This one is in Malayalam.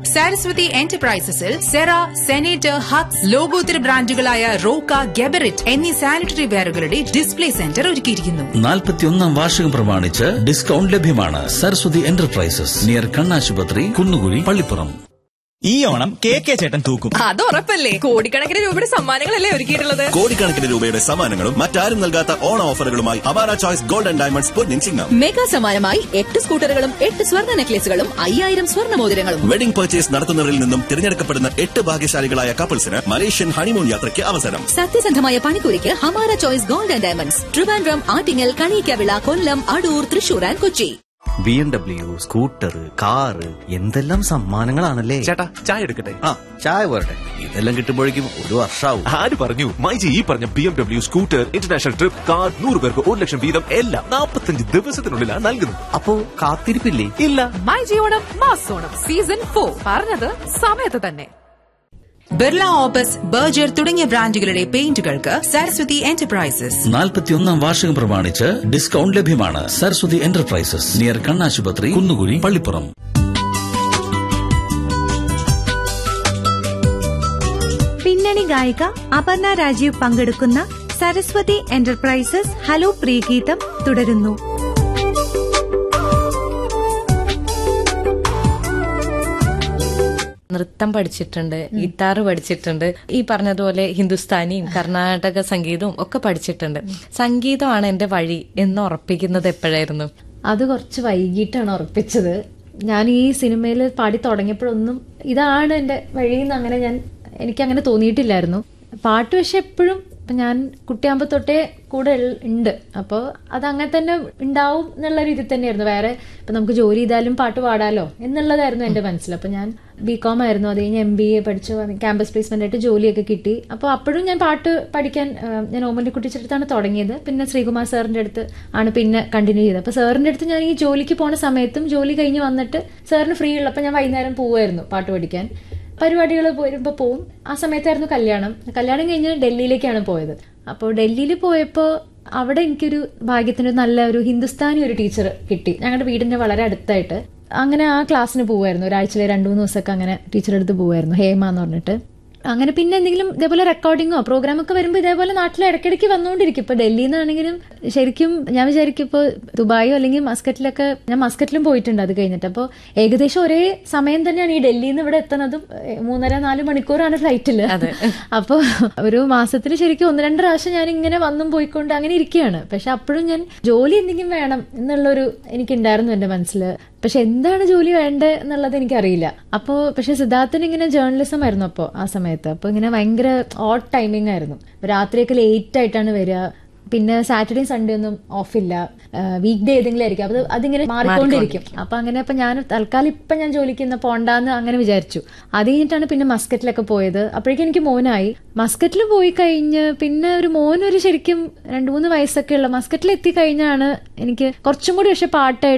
സാരസ്വതി എന്റർപ്രൈസസിൽ സെറ സെനേറ്റർ ഹക്സ് ലോകോത്തര ബ്രാൻഡുകളായ റോക്ക ഗെബറിറ്റ് എന്നീ സാനിറ്ററി വെയറുകളുടെ ഡിസ്പ്ലേ സെന്റർ ഒരുക്കിയിരിക്കുന്നു നാൽപ്പത്തിയൊന്നാം വാർഷികം പ്രമാണിച്ച് ഡിസ്കൗണ്ട് ലഭ്യമാണ് സരസ്വതി എന്റർപ്രൈസസ് നിയർ കണ്ണാശുപത്രി കുന്നുകുഴി പള്ളിപ്പുറം ഈ ഓണം കെ കെ ചേട്ടൻ തൂക്കും അത് ഉറപ്പല്ലേ കോടിക്കണക്കിന് രൂപയുടെ സമ്മാനങ്ങളല്ലേ ഒരുക്കിയിട്ടുള്ളത് കോടിക്കണക്കിന് രൂപയുടെ സമ്മാനങ്ങളും മറ്റാരും നൽകാത്ത ഓണ ഓഫറുകളുമായി അവാര ചോയ്സ് ഗോൾഡ് ആൻഡ് ഡയമണ്ട്സ് പൊന്നിൻ ചിങ്ങം മെഗാ സമ്മാനമായി എട്ട് സ്കൂട്ടറുകളും എട്ട് സ്വർണ്ണ നെക്ലേസുകളും അയ്യായിരം സ്വർണ്ണ മോതിരങ്ങളും വെഡിംഗ് പർച്ചേസ് നടത്തുന്നവരിൽ നിന്നും തിരഞ്ഞെടുക്കപ്പെടുന്ന എട്ട് ഭാഗ്യശാലികളായ കപ്പിൾസിന് മലേഷ്യൻ ഹണിമൂൺ യാത്രയ്ക്ക് അവസരം സത്യസന്ധമായ പണിക്കൂലിക്ക് Hamara choice gold and diamonds Trivandrum Attingal Kaniyikkavila Kollam Adoor Thrissur and Kochi B M W scooter car എന്തെല്ലാം സമ്മാനങ്ങളാണല്ലേ ചേട്ടാ ചായ എടുക്കട്ടെ ആ ചായ പോരട്ടെ ഇതെല്ലാം കിട്ടുമ്പോഴേക്കും ഒരു വർഷാവും ആര് പറഞ്ഞു മൈജി ഈ പറഞ്ഞ B M W scooter international trip car നൂറ് പേർക്ക് ഒരു ലക്ഷം വീതം എല്ലാം നാൽപ്പത്തഞ്ച് ദിവസത്തിനുള്ളിലാണ് നൽകുന്നത് അപ്പോ കാത്തിരിപ്പില്ലേ ഇല്ല മൈ ജിയോണം മാസോണം സീസൺ ഫോർ പറഞ്ഞത് സമയത്ത് തന്നെ ബിർള ഓപ്പസ് ബർജർ തുടങ്ങിയ ബ്രാൻഡുകളുടെ പെയിന്റുകൾക്ക് സരസ്വതി എന്റർപ്രൈസസ് നാൽപ്പത്തിയൊന്നാം വാർഷികം പ്രമാണിച്ച് ഡിസ്കൗണ്ട് ലഭ്യമാണ് സരസ്വതി എന്റർപ്രൈസസ് നിയർ കണ്ണാശുപത്രി കുന്നുകുഴി പള്ളിപ്പുറം പിന്നണി ഗായിക അപർണ രാജീവ് പങ്കെടുക്കുന്ന സരസ്വതി എന്റർപ്രൈസസ് ഹലോ പ്രിയഗീതം തുടരുന്നു നൃത്തം പഠിച്ചിട്ടുണ്ട് ഗിത്താർ പഠിച്ചിട്ടുണ്ട് ഈ പറഞ്ഞതുപോലെ ഹിന്ദുസ്ഥാനിയും കർണാടക സംഗീതവും ഒക്കെ പഠിച്ചിട്ടുണ്ട് സംഗീതമാണ് എന്റെ വഴി എന്ന് ഉറപ്പിക്കുന്നത് എപ്പോഴായിരുന്നു അത് കുറച്ച് വൈകിട്ടാണ് ഉറപ്പിച്ചത് ഞാൻ ഈ സിനിമയിൽ പാടി തുടങ്ങിയപ്പോഴൊന്നും ഇതാണ് എൻ്റെ വഴിയെന്ന് അങ്ങനെ ഞാൻ എനിക്ക് അങ്ങനെ തോന്നിയിട്ടില്ലായിരുന്നു പാട്ട് പക്ഷെ എപ്പോഴും ഇപ്പം ഞാൻ കുട്ടിയാകുമ്പോൾ തൊട്ടേ കൂടെ ഉൾ- ഉണ്ട് അപ്പോൾ അത് അങ്ങനെ തന്നെ ഉണ്ടാവും എന്നുള്ള രീതി തന്നെയായിരുന്നു വേറെ ഇപ്പം നമുക്ക് ജോലി ചെയ്താലും പാട്ട് പാടാലോ എന്നുള്ളതായിരുന്നു എൻ്റെ മനസ്സിൽ അപ്പോൾ ഞാൻ ബി കോം ആയിരുന്നു അത് കഴിഞ്ഞ് എം ബി എ പഠിച്ചു ക്യാമ്പസ് പ്ലേസ്മെന്റ് ആയിട്ട് ജോലിയൊക്കെ കിട്ടി അപ്പോൾ അപ്പോഴും ഞാൻ പാട്ട് പഠിക്കാൻ ആ, ഞാൻ ഓമന്റെ കുട്ടിച്ചെടുത്താണ് തുടങ്ങിയത് പിന്നെ ശ്രീകുമാർ സാറിന്റെ അടുത്ത് ആണ് പിന്നെ കണ്ടിന്യൂ ചെയ്തത് അപ്പോൾ സാറിന്റെ അടുത്ത് ഞാൻ ഈ ജോലിക്ക് പോണ സമയത്തും ജോലി കഴിഞ്ഞ് വന്നിട്ട് സാറിന് ഫ്രീ ഉള്ളപ്പോൾ ഞാൻ വൈകുന്നേരം പോവായിരുന്നു പാട്ട് പഠിക്കാൻ പരിപാടികൾ വരുമ്പോൾ പോവും ആ സമയത്തായിരുന്നു കല്യാണം കല്യാണം കഴിഞ്ഞ് ഡൽഹിയിലേക്കാണ് പോയത് അപ്പോൾ ഡൽഹിയിൽ പോയപ്പോൾ അവിടെ എനിക്കൊരു ഭാഗ്യത്തിന് ഒരു നല്ല ഒരു ഹിന്ദുസ്ഥാനി ഒരു ടീച്ചർ കിട്ടി ഞങ്ങളുടെ വീടിന്റെ വളരെ അടുത്തായിട്ട് അങ്ങനെ ആ ക്ലാസ്സിന് പോവായിരുന്നു ഒരാഴ്ചയിലെ രണ്ടു മൂന്ന് ദിവസമൊക്കെ അങ്ങനെ ടീച്ചറുടെ അടുത്ത് പോവായിരുന്നു ഹേമ എന്ന് പറഞ്ഞിട്ട് അങ്ങനെ പിന്നെ എന്തെങ്കിലും ഇതേപോലെ റെക്കോർഡിങ്ങോ പ്രോഗ്രാമൊക്കെ വരുമ്പോൾ ഇതേപോലെ നാട്ടിൽ ഇടയ്ക്കിടയ്ക്ക് വന്നുകൊണ്ടിരിക്കും ഇപ്പൊ ഡൽഹിയിൽ നിന്നാണെങ്കിലും ശരിക്കും ഞാൻ വിചാരിക്കും ഇപ്പോൾ ദുബായോ അല്ലെങ്കിൽ മസ്കറ്റിലൊക്കെ ഞാൻ മസ്കറ്റിലും പോയിട്ടുണ്ട് അത് കഴിഞ്ഞിട്ട് അപ്പോൾ ഏകദേശം ഒരേ സമയം തന്നെയാണ് ഈ ഡൽഹിയിൽ നിന്ന് ഇവിടെ എത്തുന്നതും ഏ, മൂന്നര നാല് മണിക്കൂറാണ് ഫ്ലൈറ്റിൽ അപ്പോൾ ഒരു മാസത്തിൽ ശരിക്കും ഒന്ന് രണ്ട് പ്രാവശ്യം ഞാൻ ഇങ്ങനെ വന്നും പോയിക്കൊണ്ട് അങ്ങനെ ഇരിക്കുകയാണ് പക്ഷെ അപ്പോഴും ഞാൻ ജോലി എന്തെങ്കിലും വേണം എന്നുള്ളൊരു എനിക്കുണ്ടായിരുന്നു എൻ്റെ മനസ്സിൽ പക്ഷെ എന്താണ് ജോലി വേണ്ടത് എന്നുള്ളത് എനിക്കറിയില്ല അപ്പോൾ പക്ഷെ സിദ്ധാർത്ഥന് ഇങ്ങനെ ജേർണലിസം ആയിരുന്നു അപ്പോൾ ആ സമയത്ത് അപ്പോൾ ഇങ്ങനെ ഭയങ്കര ഓട്ട് ടൈമിംഗ് ആയിരുന്നു രാത്രിയൊക്കെ ലേറ്റ് ആയിട്ടാണ് വരിക പിന്നെ സാറ്റർഡേ സൺഡേ ഒന്നും ഓഫില്ല വീക്ക് ഡേ ഏതെങ്കിലും ആയിരിക്കും അത് അതിങ്ങനെ മാറിക്കൊണ്ടിരിക്കും അപ്പൊ അങ്ങനെ അപ്പൊ ഞാൻ തൽക്കാലം ഇപ്പൊ ഞാൻ ജോലിക്ക് ഇന്ന് പോണ്ടാന്ന് അങ്ങനെ വിചാരിച്ചു അത് കഴിഞ്ഞിട്ടാണ് പിന്നെ മസ്കറ്റിലൊക്കെ പോയത് അപ്പോഴേക്കും എനിക്ക് മോനായി മസ്കറ്റിൽ പോയി കഴിഞ്ഞ് പിന്നെ ഒരു മോനൊരു ശരിക്കും രണ്ടു മൂന്ന് വയസ്സൊക്കെ ഉള്ള മസ്കറ്റിൽ എത്തി കഴിഞ്ഞാണ് എനിക്ക് കുറച്ചും കൂടി പക്ഷെ പാട്ടായിട്ട്